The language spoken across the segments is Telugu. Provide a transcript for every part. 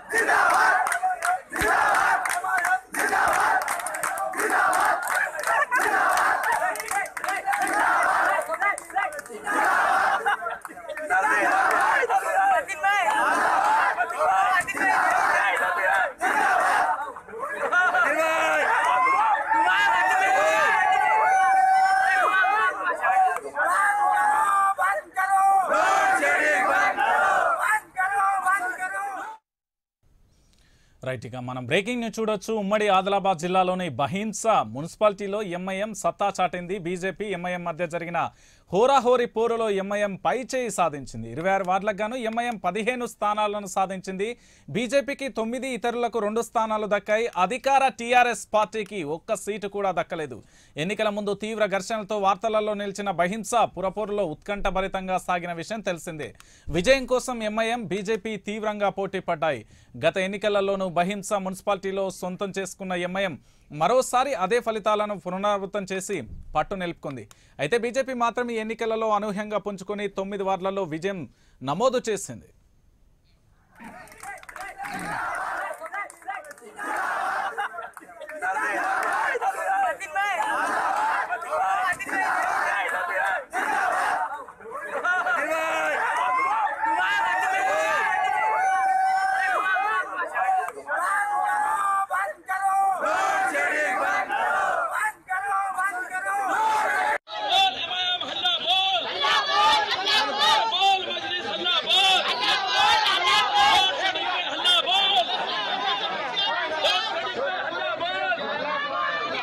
రైట్ ఇక మనం బ్రేకింగ్ న్యూస్ చూడొచ్చు ఉమ్మడి ఆదిలాబాద్ జిల్లాలోని బహింస మున్సిపాలిటీలో ఎంఐఎం సత్తా చాటింది బీజేపీ ఎంఐఎం మధ్య జరిగిన హోరాహోరీ పోరులో ఎంఐఎం పై చేయి సాధించింది ఇరవై ఆరు వార్డులకు గాను ఎంఐఎం పదిహేను స్థానాలను సాధించింది బీజేపీకి తొమ్మిది ఇతరులకు రెండు స్థానాలు దక్కాయి అధికార టీఆర్ఎస్ పార్టీకి ఒక్క సీటు కూడా దక్కలేదు ఎన్నికల ముందు తీవ్ర ఘర్షణలతో వార్తలలో నిలిచిన బహింస పురపోరులో ఉత్కంఠభరితంగా సాగిన విషయం తెలిసిందే విజయం కోసం ఎంఐఎం బీజేపీ తీవ్రంగా పోటీ పడ్డాయి గత ఎన్నికలలోనూ బహింస మున్సిపాలిటీలో సొంతం చేసుకున్న ఎంఐఎం మరోసారి అదే ఫలితాలను పునరావృతం చేసి పట్టు నిలుపుకుంది అయితే బీజేపీ మాత్రం ఈ ఎన్నికలలో అనూహ్యంగా పుంజుకొని తొమ్మిది వార్డులలో విజయం నమోదు చేసింది बोल इमाम हल्ला बोल हल्ला बोल हल्ला बोल बोल मजलिस हल्ला बोल हल्ला बोल हल्ला बोल खड़ी पे हल्ला बोल बोल खड़ी पे हल्ला बोल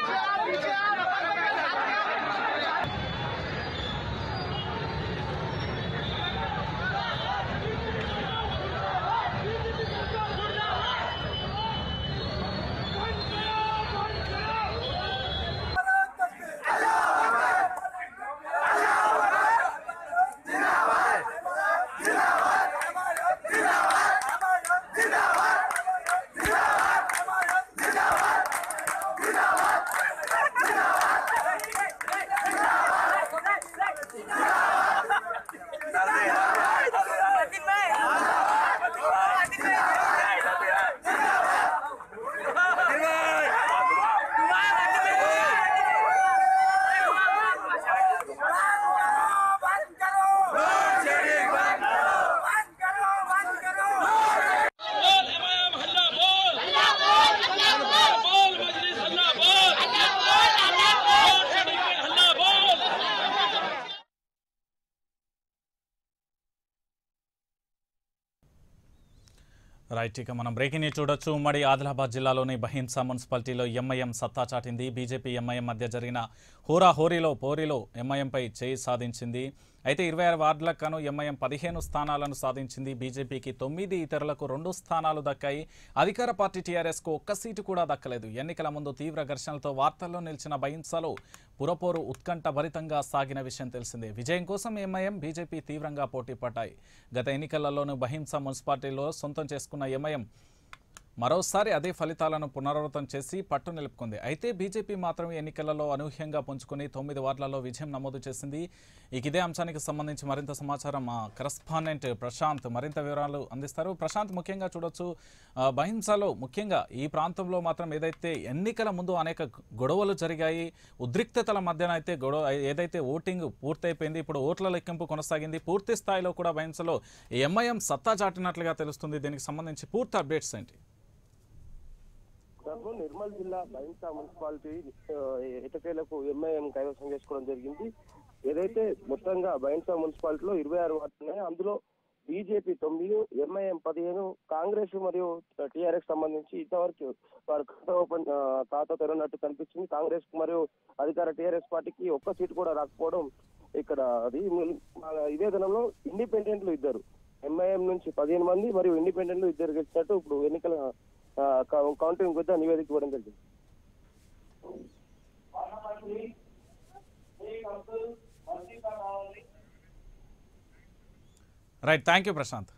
बोल इमाम हल्ला बोल हल्ला बोल हल्ला बोल बोल मजलिस हल्ला बोल हल्ला बोल हल्ला बोल खड़ी पे हल्ला बोल రైట్ ఇక మనం బ్రేకింగ్ న్యూస్ చూడొచ్చు ఉమ్మడి ఆదిలాబాద్ జిల్లాలోని బహింస మున్సిపాలిటీలో ఎంఐఎం సత్తా చాటింది బీజేపీ ఎంఐఎం మధ్య జరిగిన హోరా హోరీలో పోరీలో ఎంఐఎంపై చేయి సాధించింది అయితే ఇరవై ఆరు వార్డులకు గాను ఎంఐఎం పదిహేను స్థానాలను సాధించింది బీజేపీకి తొమ్మిది ఇతరులకు రెండు స్థానాలు దక్కాయి అధికార పార్టీ టీఆర్ఎస్కు ఒక్క సీటు కూడా దక్కలేదు ఎన్నికల ముందు తీవ్ర ఘర్షణలతో వార్తల్లో నిలిచిన బహింసలో పురపోరు ఉత్కంఠభరితంగా సాగిన విషయం తెలిసిందే విజయం కోసం ఎంఐఎం బీజేపీ తీవ్రంగా పోటీ పడ్డాయి గత ఎన్నికలలోనూ బహింస మున్సిపాలిటీలో సొంతం చేసుకున్న ఎంఐఎం మరోసారి అదే ఫలితాలను పునరావృతం చేసి పట్టు నిలుపుకుంది అయితే బీజేపీ మాత్రం ఈ ఎన్నికలలో అనూహ్యంగా పుంజుకుని తొమ్మిది వార్డులలో విజయం నమోదు చేసింది ఇక ఇదే అంశానికి సంబంధించి మరింత సమాచారం మా కరస్పాండెంట్ ప్రశాంత్ మరింత వివరాలు అందిస్తారు ప్రశాంత్ ముఖ్యంగా చూడొచ్చు ఆ, బహింసలో ముఖ్యంగా ఈ ప్రాంతంలో మాత్రం ఏదైతే ఎన్నికల ముందు అనేక గొడవలు జరిగాయి ఉద్రిక్తతల మధ్యన అయితే గొడవ ఏదైతే ఓటింగ్ పూర్తయిపోయింది ఇప్పుడు ఓట్ల లెక్కింపు కొనసాగింది పూర్తి స్థాయిలో కూడా బహింసలో ఎంఐఎం సత్తా చాటినట్లుగా తెలుస్తుంది దీనికి సంబంధించి పూర్తి అప్డేట్స్ ఏంటి దాంట్లో నిర్మల్ జిల్లా బైంసా మున్సిపాలిటీ ఆ, ఎటకేలకు ఎంఐఎం కైవసం చేసుకోవడం జరిగింది ఏదైతే మొత్తంగా బైంసా మున్సిపాలిటీలో ఇరవై ఆరు వార్డులు ఉన్నాయో అందులో బీజేపీ తొమ్మిది ఎంఐఎం పదిహేను కాంగ్రెస్ మరియు టీఆర్ఎస్ సంబంధించి ఇంతవరకు వారు ఖాతా ఓపెన్ ఆ, ఖాతా తెరవనట్టు కనిపిస్తుంది కాంగ్రెస్ మరియు అధికార టీఆర్ఎస్ పార్టీకి ఒక్క సీటు కూడా రాకపోవడం ఇక్కడ అది ఆ, ఇదే దినంలో ఇండిపెండెంట్లు ఇద్దరు ఎంఐఎం నుంచి పదిహేను మంది మరియు ఇండిపెండెంట్లు ఇద్దరు గెలిచినట్టు ఇప్పుడు ఎన్నికల ఆ, కౌ- కౌంటింగ్ వద్ద నివేదిక ఇవ్వడం జరిగింది రైట్ థ్యాంక్ యూ ప్రశాంత్